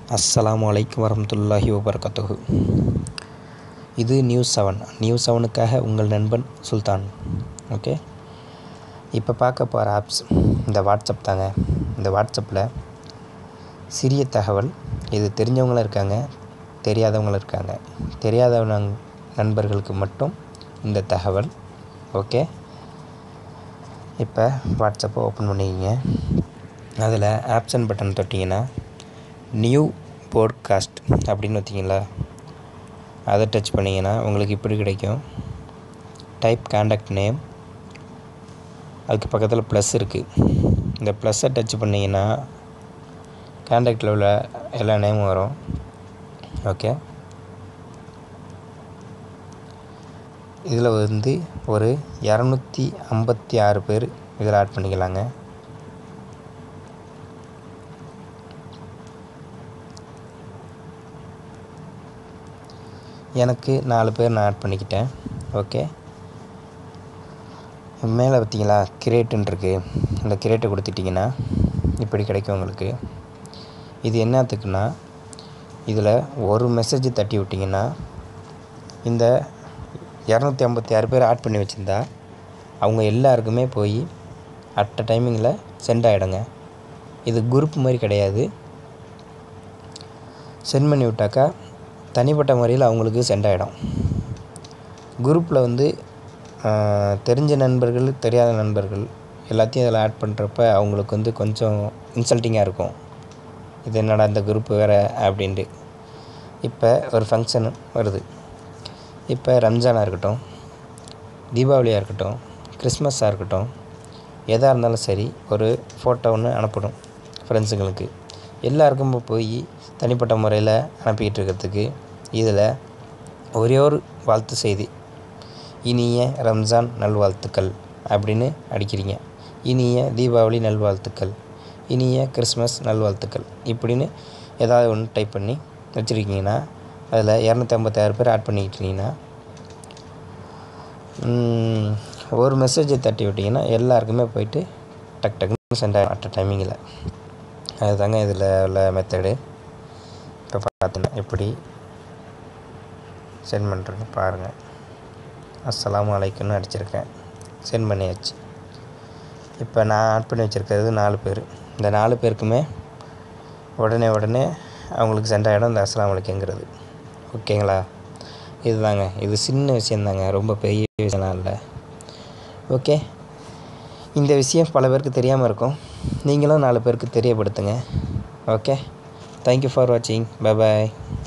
அஸ்ஸலாமு அலைக்கும் வரமத்துல்லாஹி வபரகாத்துஹு இது நியூஸ் செவன் நியூஸ் செவனுக்காக உங்கள் நண்பன் சுல்தான் ஓகே இப்போ பார்க்க போகிற ஆப்ஸ் இந்த வாட்ஸ்அப் தாங்க இந்த வாட்ஸ்அப்பில் சிறிய தகவல் இது தெரிஞ்சவங்களும் இருக்காங்க தெரியாதவங்களும் இருக்காங்க தெரியாத நண்- நண்பர்களுக்கு மட்டும் இந்த தகவல் ஓகே இப்போ வாட்ஸ்அப்பை ஓப்பன் பண்ணிக்கிங்க அதில் ஆப்ஷன் பட்டன் தொட்டிங்கன்னா நியூ போட்காஸ்ட் அப்படின்னு வச்சிங்களா அதை டச் பண்ணிங்கன்னா உங்களுக்கு இப்படி கிடைக்கும் டைப் காண்டாக்ட் நேம் அதுக்கு பக்கத்தில் ப்ளஸ் இருக்குது இந்த ப்ளஸ்ஸை டச் பண்ணிங்கன்னா காண்டாக்டில் உள்ள எல்லா நேமும் வரும் ஓகே இதில் வந்து ஒரு இரநூத்தி ஐம்பத்தி ஆறு பேர் இதில் ஆட் பண்ணிக்கலாங்க எனக்கு நாலு பேர் நான் ஆட் பண்ணிக்கிட்டேன் ஓகே மேலே பார்த்தீங்களா கிரேட்டுன்னு இருக்குது இந்த கிரேட்டை கொடுத்துட்டிங்கன்னா இப்படி கிடைக்கும் உங்களுக்கு இது என்னத்துக்குன்னா இதில் ஒரு மெசேஜ் தட்டி விட்டிங்கன்னா இந்த இரநூத்தி ஐம்பத்தி ஆறு பேர் ஆட் பண்ணி வச்சுருந்தா அவங்க எல்லாருக்குமே போய் அட்ட டைமிங்கில் சென்ட் ஆகிடுங்க இது குரூப் மாதிரி கிடையாது சென்ட் பண்ணி விட்டாக்கா தனிப்பட்ட முறையில் அவங்களுக்கு சென்ட் ஆகிடும் குரூப்பில் வந்து ஆஹ், தெரிஞ்ச நண்பர்கள் தெரியாத நண்பர்கள் எல்லாத்தையும் இதில் ஆட் பண்ணுறப்ப அவங்களுக்கு வந்து கொஞ்சம் இன்சல்ட்டிங்காக இருக்கும் இது என்னடா இந்த குரூப் வேறு அப்படின்ட்டு இப்போ ஒரு ஃபங்க்ஷன் வருது இப்போ ரம்ஜானாக இருக்கட்டும் தீபாவளியாக இருக்கட்டும் கிறிஸ்மஸாக இருக்கட்டும் எதாக இருந்தாலும் சரி ஒரு ஃபோட்டோ ஒன்று அனுப்பணும் ஃப்ரெண்ட்ஸுங்களுக்கு எல்லாருக்கும் போய் தனிப்பட்ட முறையில் அனுப்பிக்கிட்டு இருக்கிறதுக்கு இதில் ஒரே ஒரு வாழ்த்து செய்தி இனிய ரம்ஜான் நல்வாழ்த்துக்கள் அப்படின்னு அடிக்கிறீங்க இனிய தீபாவளி நல்வாழ்த்துக்கள் இனிய கிறிஸ்மஸ் நல்வாழ்த்துக்கள் இப்படின்னு ஏதாவது ஒன்று டைப் பண்ணி வச்சுருக்கீங்கன்னா அதில் இரநூத்தி ஐம்பத்தாறு பேர் ஆட் பண்ணிக்கிட்டீங்கன்னா ம், ஒரு மெசேஜை தட்டி விட்டிங்கன்னா எல்லாருக்குமே போயிட்டு டக் டக்குன்னு சென்ட் ஆகும் அட் டைமிங்கில் அதுதாங்க இதில் உள்ள மெத்தடு இப்போ பார்த்தீங்கன்னா எப்படி சென்ட் பண்ணுறேன்னு பாருங்கள் அஸ்ஸலாமு அலைக்கும்னு அடிச்சிருக்கேன் சென்ட் பண்ணியாச்சு இப்போ நான் ஆட் பண்ணி வச்சுருக்கிறது நாலு பேர் இந்த நாலு பேருக்குமே உடனே உடனே அவங்களுக்கு சென்ட் ஆகிடும் இந்த அஸ்ஸலாமு அலைக்குங்கிறது ஓகேங்களா இதுதாங்க இது சின்ன விஷயந்தாங்க ரொம்ப பெரிய விஷயம்லாம் இல்லை ஓகே இந்த விஷயம் பல பேருக்கு தெரியாமல் இருக்கும் நீங்களும் நாலு பேருக்கு தெரியப்படுத்துங்க ஓகே தேங்க்யூ ஃபார் வாட்சிங் பை பாய்